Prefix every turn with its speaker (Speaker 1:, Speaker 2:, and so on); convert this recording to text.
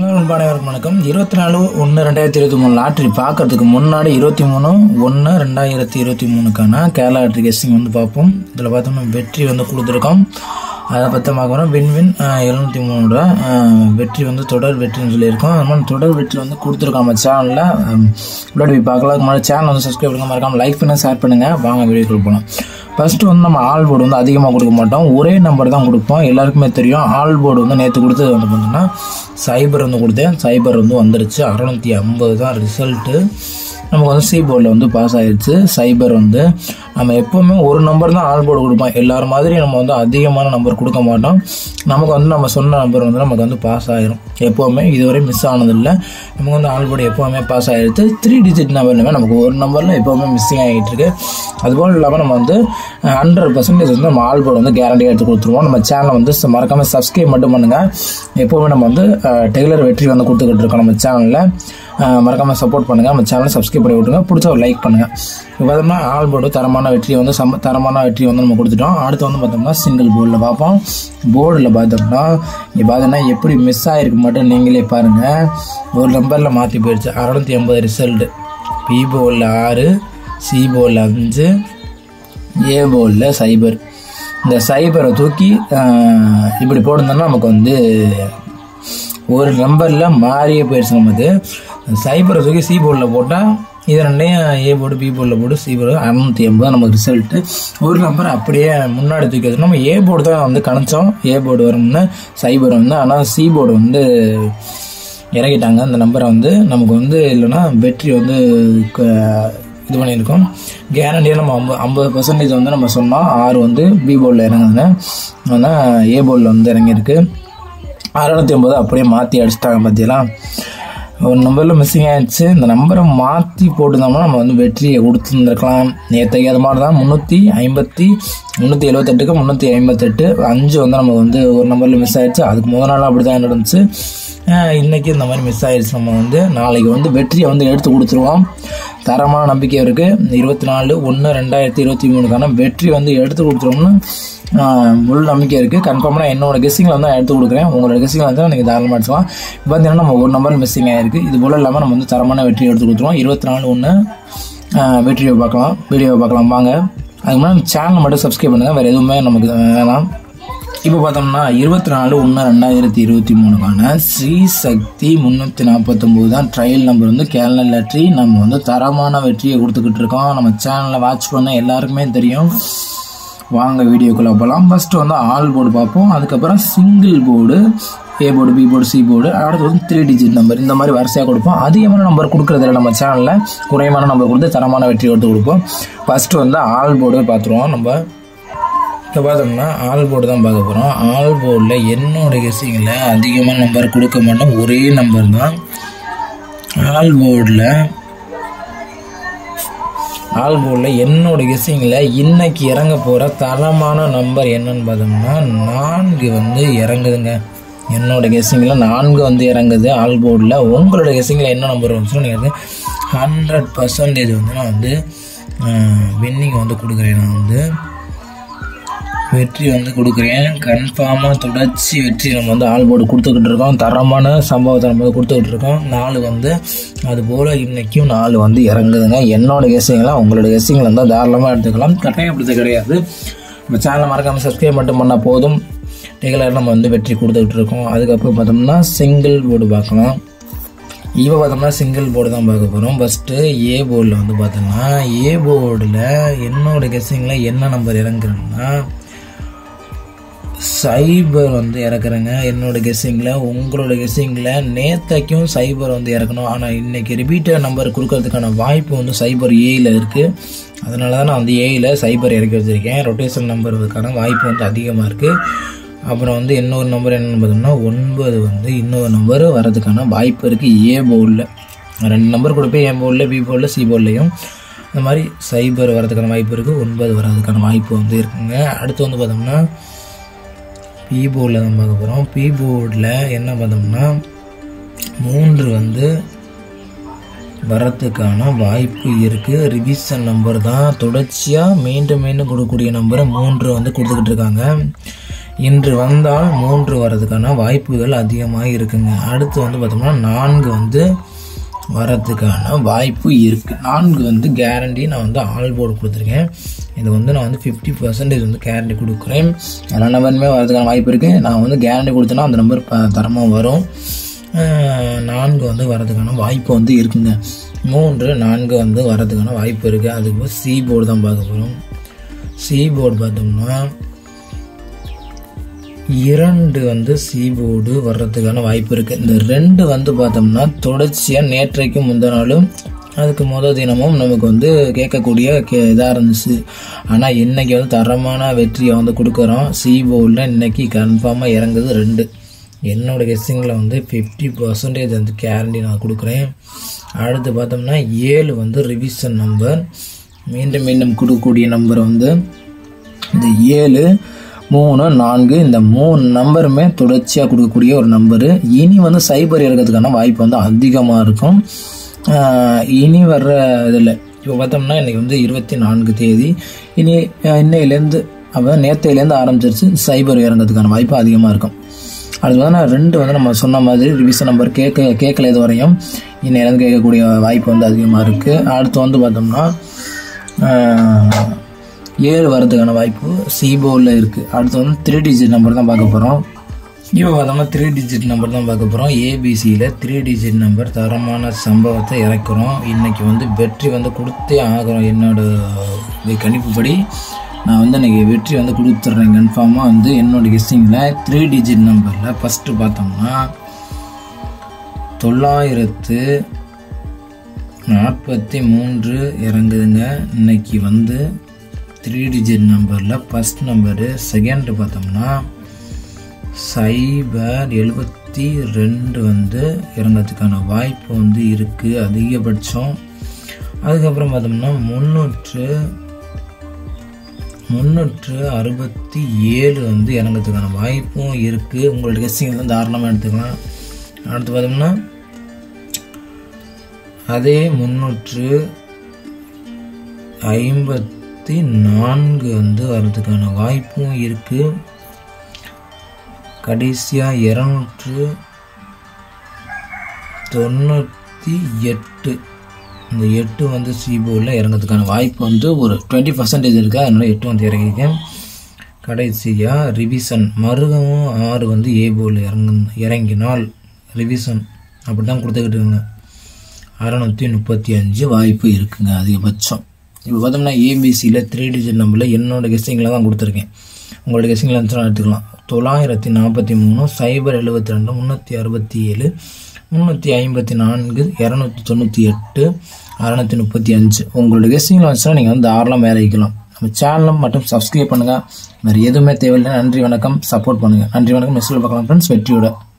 Speaker 1: அனைவருக்கும் வணக்கம் இருபத்தி நாலு ஒன்று ரெண்டாயிரத்தி இருபத்தி மூணு லாட்ரி பார்க்கறதுக்கு முன்னாடி இருபத்தி மூணு ஒன்று ரெண்டாயிரத்தி இருபத்தி மூணுக்கான கேரளா லாட்ரி கெஸ்டிங் வந்து பார்ப்போம் இதில் பார்த்தோம்னா வெற்றி வந்து கொடுத்துருக்கோம் அதை பற்றி பார்க்குறோம் வின் வின் எழுநூற்றி மூணு ரூபா அஹ், வெற்றி வந்து தொடர் வெற்றின்னு சொல்லியிருக்கோம் அது மாதிரி தொடர் வெற்றி வந்து கொடுத்துருக்கோம் நம்ம சேனலில் உள்ளாடி போய் பார்க்கலாம் அதுக்கு முன்னாடி சேனல் வந்து சப்ஸ்கிரைப் பண்ணுங்க மறக்காம லைக் பண்ண ஷேர் பண்ணுங்கள் வாங்க வீடியோக்குள்ள போகலாம் ஃபர்ஸ்ட் வந்து நம்ம ஆல் போர்டு வந்து அதிகமாக கொடுக்க மாட்டோம் ஒரே நம்பர் தான் கொடுப்போம் எல்லாருக்குமே தெரியும் ஆல் போர்டு வந்து நேற்று கொடுத்தது வந்து பார்த்தோம்னா சைபர் வந்து கொடுத்தேன் சைபர் வந்து வந்துருச்சு அறநூற்றி ஐம்பது தான் ரிசல்ட்டு நமக்கு வந்து சி போர்டில் வந்து பாஸ் ஆயிடுச்சு சைபர் வந்து நம்ம எப்போவுமே ஒரு நம்பர் தான் ஆல் போர்டு கொடுப்போம் எல்லாரும் மாதிரி நம்ம வந்து அதிகமான நம்பர் கொடுக்க மாட்டோம் நமக்கு வந்து நம்ம சொன்ன நம்பர் வந்து நமக்கு வந்து பாஸ் ஆயிரும் எப்போவுமே இதுவரை மிஸ் ஆனதில்லை நமக்கு வந்து ஆல் போர்டு எப்போவுமே பாஸ் ஆயிடுச்சு த்ரீ டிஜிட் நம்பர்லையுமே நமக்கு ஒரு நம்பரில் எப்போவுமே மிஸ்ஸிங் ஆகிட்டு இருக்கு அதுபோல் இல்லாமல் நம்ம வந்து ஹண்ட்ரட் பர்சன்டேஜ் வந்து நம்ம ஆல் போர்டு வந்து கேரண்டி எடுத்து கொடுத்துருவோம் நம்ம சேனலை வந்து ச- மறக்காம சப்ஸ்கிரைப் மட்டும் பண்ணுங்க எப்போவுமே நம்ம வந்து டெய்லர் வெற்றி வந்து கொடுத்துக்கிட்டு இருக்கோம் நம்ம சேனலில் மறக்காம சப்போர்ட் பண்ணுங்க நம்ம சேனலை சப்ஸ்கிரைப் பண்ணி விட்டுருங்க பிடிச்ச ஒரு லைக் பண்ணுங்க இப்போ பார்த்தோம்னா ஆல் போர்டு தரமான வெற்றியை வந்து சம தரமான வெற்றியை வந்து நம்ம கொடுத்துட்டோம் அடுத்து வந்து பார்த்தோம்னா சிங்கிள் போர்டில் பார்ப்போம் போர்டில் பார்த்தோம்னா இங்கே பார்த்தோம்னா எப்படி மிஸ் ஆகிருக்கு மட்டும் நீங்களே பாருங்கள் ஒரு நம்பரில் மாற்றி போயிடுச்சு அறநூற்றி ஐம்பது ரிசல்ட்டு பி போர்டில் ஆறு சி போர்டில் அஞ்சு ஏ போர்டில் சைபர் இந்த சைபரை தூக்கி ஆஹ், இப்படி போட்டிருந்தோம்னா நமக்கு வந்து ஒரு நம்பரில் மாறியே போயிடுச்சு நமக்கு சைபரை தூக்கி சி போர்டில் போட்டால் இது ரெண்டையும் ஏ போர்டு பி போர்டில் போட்டு சி போர்டு அறுநூற்றி எண்பது நமக்கு ரிசல்ட்டு ஒரு நம்பர் அப்படியே முன்னாடி தூக்கி வச்சு நம்ம ஏ போர்டு தான் வந்து கணிச்சோம் ஏ போர்டு வரும்னு சைபர் வந்து ஆனால் சி போர்டு வந்து இறக்கிட்டாங்க அந்த நம்பரை வந்து நமக்கு வந்து இல்லைன்னா வெற்றி வந்து க- இது பண்ணியிருக்கோம் கேரண்டியாக நம்ம ஐம்பது ஐம்பது பர்சன்டேஜ் வந்து நம்ம சொன்னோம் ஆறு வந்து பி போர்டில் இறங்குதுன்னு ஆனால் ஏ போர்டில் வந்து இறங்கியிருக்கு அறநூற்றி ஐம்பது அப்படியே மாற்றி அடிச்சிட்டாங்க பார்த்தீங்களா ஒரு நம்பரில் மிஸ்ஸிங் ஆயிடுச்சு இந்த நம்பரை மாற்றி போட்டிருந்தோம்னா நம்ம வந்து வெற்றியை கொடுத்துருந்துருக்கலாம் நேற்றுக்கு அது மாதிரி தான் முந்நூற்றி ஐம்பத்தி முந்நூற்றி எழுபத்தெட்டுக்கு முந்நூற்றி ஐம்பத்தெட்டு அஞ்சு வந்து நமக்கு வந்து ஒரு நம்பரில் மிஸ் ஆயிடுச்சு அதுக்கு முதல் நாள் அப்படி தான் நடந்துச்சு அஹ் இன்னைக்கு இந்த மாதிரி மிஸ் ஆயிடுச்சு நம்ம வந்து நாளைக்கு வந்து வெற்றியை வந்து எடுத்து கொடுத்துருவோம் தரமான நம்பிக்கை இருக்குது இருபத்தி நாலு ஒன்று ரெண்டாயிரத்தி இருபத்தி மூணுக்கான வெற்றி வந்து எடுத்து கொடுத்துருவோம்னு ஆஹ் முழு நம்பிக்கை இருக்குது கன்ஃபார்மாக என்னோட கெஸ்ஸிங்கில் வந்து நான் எடுத்து கொடுக்குறேன் உங்களோட கெஸ்ஸிங்கில் வந்து நீங்கள் தாராளமாக எடுத்துக்கலாம் இப்போ பார்த்தீங்கன்னா நம்ம ஒரு நம்பர் மிஸ்ஸிங் ஆயிருக்கு இது போல் இல்லாமல் நம்ம வந்து தரமான வெற்றி எடுத்து கொடுத்துருவோம் இருபத்தி நாலு ஒன்று வெற்றியை பார்க்கலாம் வீடியோவை பார்க்கலாம் வாங்க அதுக்கு முன்னாடி சேனல் மட்டும் சப்ஸ்கிரைப் பண்ணுங்கள் வேறு எதுவுமே நமக்கு வேணாம் இப்போ பார்த்தோம்னா இருபத்தி நாலு ஒன்று ரெண்டாயிரத்தி இருபத்தி மூணுக்கான ஸ்ரீ சக்தி முந்நூற்றி நாற்பத்தொம்போது தான் ட்ரையல் நம்பர் வந்து கேரளா லாட்ரி நம்ம வந்து தரமான வெற்றியை கொடுத்துக்கிட்டு இருக்கோம் நம்ம சேனலை வாட்ச் பண்ண எல்லாருக்குமே தெரியும் வாங்க வீடியோக்குள்ளே போகலாம் ஃபஸ்ட்டு வந்து ஆல் போர்டு பார்ப்போம் அதுக்கப்புறம் single board A board B board C board அடுத்து வந்து த்ரீ டிஜிட் நம்பர் இந்த மாதிரி வரிசையாக கொடுப்போம் அதிகமான நம்பர் கொடுக்குறதில்ல நம்ம சேனலில் குறைவான நம்பர் கொடுத்து தரமான வெற்றி எடுத்து கொடுப்போம் ஃபஸ்ட்டு வந்து ஆல் போர்டு பார்த்துருவோம் நம்ம இப்போ பார்த்தோம்னா ஆல் போர்டு தான் பார்க்க போகிறோம் ஆல் போர்டில் என்னோட கெஸ்ஸிங்கில் அதிகமாக நம்பர் கொடுக்க மாட்டோம் ஒரே நம்பர் தான் ஆல் போர்டில் ஆல் போர்டில் என்னோட கெஸ்ஸிங்கில் இன்னைக்கு இறங்க போகிற தரமான நம்பர் என்னன்னு பார்த்தோம்னா நான்கு வந்து இறங்குதுங்க என்னோட கெஸ்ஸிங்கில் நான்கு வந்து இறங்குது ஆல் போர்டில் உங்களோட கெஸ்ஸிங்கில் என்ன நம்பர் வந்துச்சுன்னு நீங்கள் வந்து ஹண்ட்ரட் பர்சன்டேஜ் வந்து நான் வந்து வின்னிங் வந்து கொடுக்குறேன் நான் வந்து வெற்றி வந்து கொடுக்குறேன் கன்ஃபார்மாக தொடர்ச்சி வெற்றி நம்ம வந்து ஆள் போர்டு கொடுத்துக்கிட்டு இருக்கோம் தரமான சம்பவத்தை நம்ம வந்து கொடுத்துக்கிட்டு இருக்கோம் நாலு வந்து அதுபோல் இன்னைக்கும் நாலு வந்து இறங்குதுங்க என்னோட கெஸ்ஸிங்கெலாம் உங்களோட கெஸ்ஸிங்கில் இருந்தால் தாராளமாக எடுத்துக்கலாம் கட்டாயப்படுத்த கிடையாது நம்ம சேனலை மறக்காமல் சப்ஸ்கிரைப் மட்டும் பண்ணால் போதும் ரெகுலர் நம்ம வந்து வெற்றி கொடுத்துக்கிட்டு இருக்கோம் அதுக்கப்புறம் பார்த்தோம்னா சிங்கிள் போர்டு பார்க்கலாம் இப்போ பார்த்தோம்னா சிங்கிள் போர்டு தான் பார்க்க போகிறோம் ஃபஸ்ட்டு ஏ போர்டில் வந்து பார்த்தோம்னா ஏ போர்டில் என்னோட கெஸ்ஸிங்கில் என்ன நம்பர் இறங்குறேன்னா சைபர் வந்து இறக்குறேங்க என்னோட கெஸ்ஸிங்கில் உங்களோட கெஸ்ஸிங்கில் நேத்தைக்கும் சைபர் வந்து இறக்கணும் ஆனால் இன்னைக்கு ரிப்பீட்டர் நம்பர் கொடுக்கறதுக்கான வாய்ப்பு வந்து சைபர் ஏயில் இருக்குது அதனால தான் நான் வந்து ஏயில் சைபர் இறக்கி வச்சுருக்கேன் ரொட்டேஷன் நம்பர் அதுக்கான வாய்ப்பு வந்து அதிகமாக இருக்குது அப்புறம் வந்து இன்னொரு நம்பர் என்னென்னு பார்த்தோம்னா ஒன்பது வந்து இன்னொரு நம்பர் வரதுக்கான வாய்ப்பு இருக்குது ஏ போர்டில் ரெண்டு நம்பர் கொடுப்பேன் ஏ போர்டில் பி போர்டில் சி போர்ட்லேயும் இந்த மாதிரி சைபர் வரதுக்கான வாய்ப்பு இருக்குது ஒன்பது வரதுக்கான வாய்ப்பு வந்து இருக்குங்க அடுத்து வந்து பார்த்தோம்னா பி போர்டில் தான் பார்க்க போகிறோம் பி போர்டில் என்ன பார்த்தோம்னா மூன்று வந்து வரத்துக்கான வாய்ப்பு இருக்குது ரிவிஷன் நம்பர் தான் தொடர்ச்சியாக மீண்டும் மீண்டும் கொடுக்கக்கூடிய நம்பரை மூன்று வந்து கொடுத்துக்கிட்டு இருக்காங்க இன்று வந்தால் மூன்று வர்றதுக்கான வாய்ப்புகள் அதிகமாக இருக்குங்க அடுத்து வந்து பார்த்தோம்னா நான்கு வந்து வரதுக்கான வாய்ப்பு இருக்குது நான்கு வந்து கேரண்டி நான் வந்து ஆல் போர்டு கொடுத்துருக்கேன் இது வந்து நான் வந்து ஃபிஃப்டி பர்சன்டேஜ் வந்து கேரண்டி கொடுக்குறேன் எல்லா நம்பருமே வரதுக்கான வாய்ப்பு இருக்குது நான் வந்து கேரண்டி கொடுத்தேன்னா அந்த நம்பர் ப தரமாக வரும் அஹ் நான்கு வந்து வரதுக்கான வாய்ப்பு வந்து இருக்குங்க மூன்று நான்கு வந்து வரதுக்கான வாய்ப்பு இருக்குது அதுக்கு சி போர்டு தான் பார்க்க போகிறோம் சி போர்டு பார்த்தோம்னா இரண்டு வந்து சி போர்டு வர்றதுக்கான வாய்ப்பு இருக்குது இந்த ரெண்டு வந்து பார்த்தோம்னா தொடர்ச்சியாக நேற்றைக்கு முந்தின நாளும் அதுக்கு முதல் தினமும் நமக்கு வந்து கேட்கக்கூடிய கே இதாக இருந்துச்சு ஆனால் இன்னைக்கு வந்து தரமான வெற்றியை வந்து கொடுக்குறோம் சி போர்டில் இன்னைக்கு கன்ஃபார்மாக இறங்குது ரெண்டு என்னோட கெஸ்ஸிங்கில் வந்து ஃபிஃப்டி பர்சன்டேஜ் வந்து கேரண்டி நான் கொடுக்குறேன் அடுத்து பார்த்தோம்னா ஏழு வந்து ரிவிஷன் நம்பர் மீண்டும் மீண்டும் கொடுக்கக்கூடிய நம்பர் வந்து இந்த ஏழு மூணு நான்கு இந்த மூணு நம்பருமே தொடர்ச்சியாக கொடுக்கக்கூடிய ஒரு நம்பரு இனி வந்து சைபர் இறக்கிறதுக்கான வாய்ப்பு வந்து அதிகமாக இருக்கும் ஆஹ் இனி வர்ற இதில் இப்போ பார்த்தோம்னா இன்னைக்கு வந்து இருபத்தி நான்கு தேதி இனி ஆஹ் இன்னையிலேருந்து அப்போ நேற்றையிலேருந்து ஆரம்பிச்சிருச்சு சைபர் இறங்கிறதுக்கான வாய்ப்பு அதிகமாக இருக்கும் அடுத்து வந்து நான் ரெண்டு வந்து நம்ம சொன்ன மாதிரி ரிவிஷன் நம்பர் கேட்க கேட்கல இது வரையும் இன்னையிலேருந்து கேட்கக்கூடிய வாய்ப்பு வந்து அதிகமாக இருக்குது அடுத்து வந்து பார்த்தோம்னா ஆஹ் ஏழு வரதுக்கான வாய்ப்பு சிபோவில் இருக்குது அடுத்து வந்து த்ரீ டிஜிட் நம்பர் தான் பார்க்க போகிறோம் இப்போ பார்த்தோம்னா த்ரீ டிஜிட் நம்பர் தான் பார்க்க போகிறோம் ஏபிசியில் த்ரீ டிஜிட் நம்பர் தரமான சம்பவத்தை இறக்குறோம் இன்னைக்கு வந்து வெற்றி வந்து கொடுத்தே ஆகிறோம் என்னோட இது கணிப்புப்படி நான் வந்து இன்னைக்கு வெற்றி வந்து கொடுத்துட்றேன் கன்ஃபார்மாக வந்து என்னோட கெஸ்டிங்கில் த்ரீ டிஜிட் நம்பரில் ஃபஸ்ட்டு பார்த்தோம்னா தொள்ளாயிரத்து நாற்பத்தி மூன்று இறங்குதுங்க இன்னைக்கு வந்து த்ரீ டிஜிட் நம்பரில் ஃபஸ்ட் நம்பரு செகண்ட் பார்த்தோம்னா சைபர் எழுபத்தி ரெண்டு வந்து இறங்கிறதுக்கான வாய்ப்பு வந்து இருக்குது அதிகபட்சம் அதுக்கப்புறம் பார்த்தோம்னா முந்நூற்று முந்நூற்று அறுபத்தி ஏழு வந்து இறங்கிறதுக்கான வாய்ப்பும் இருக்குது உங்களோட கெஸ்டிங் வந்து தாராளமாக எடுத்துக்கலாம் அடுத்து பார்த்தோம்னா அதே முந்நூற்று ஐம்பத்தி நான்கு வந்து வர்றதுக்கான வாய்ப்பும் இருக்குது கடைசியாக இரநூற்று தொண்ணூற்றி எட்டு இந்த எட்டு வந்து சிபோவில் இறங்கிறதுக்கான வாய்ப்பு வந்து ஒரு டுவெண்ட்டி பர்சன்டேஜ் இருக்குது அதனால எட்டு வந்து இறங்கியிருக்கேன் கடைசியாக ரிவிஷன் மருகவும் ஆறு வந்து ஏ போல் இறங்கு இறங்கினால் ரிவிஷன் அப்படி தான் கொடுத்துக்கிட்டு இருங்க அறநூற்றி முப்பத்தி அஞ்சு வாய்ப்பு இருக்குங்க அதிகபட்சம் இப்போ பார்த்தோம்னா ஏபிசியில் த்ரீ டிஜிட் நம்பரில் என்னோட கெஸ்டிங்கில் தான் கொடுத்துருக்கேன் உங்களோட கெஸ்டிங்கில் இருந்துச்சுன்னா எடுத்துக்கலாம் தொள்ளாயிரத்தி நாற்பத்தி மூணு சைபர் எழுபத்தி ரெண்டு முந்நூற்றி அறுபத்தி ஏழு முந்நூற்றி ஐம்பத்தி நான்கு இரநூத்தி தொண்ணூற்றி எட்டு அறநூற்றி முப்பத்தி அஞ்சு உங்களோட கெஸ்டிங்கில் வந்துச்சுன்னா நீங்கள் வந்து தாராளம் மேலே வைக்கலாம் நம்ம சேனலும் மட்டும் சப்ஸ்கிரைப் பண்ணுங்கள் வேறு எதுவுமே தேவையில்லை நன்றி வணக்கம் சப்போர்ட் பண்ணுங்கள் நன்றி வணக்கம் மெஸ்ஸில் பார்க்கலாம் ஃப்ரெண்ட்ஸ் வெற்றியோட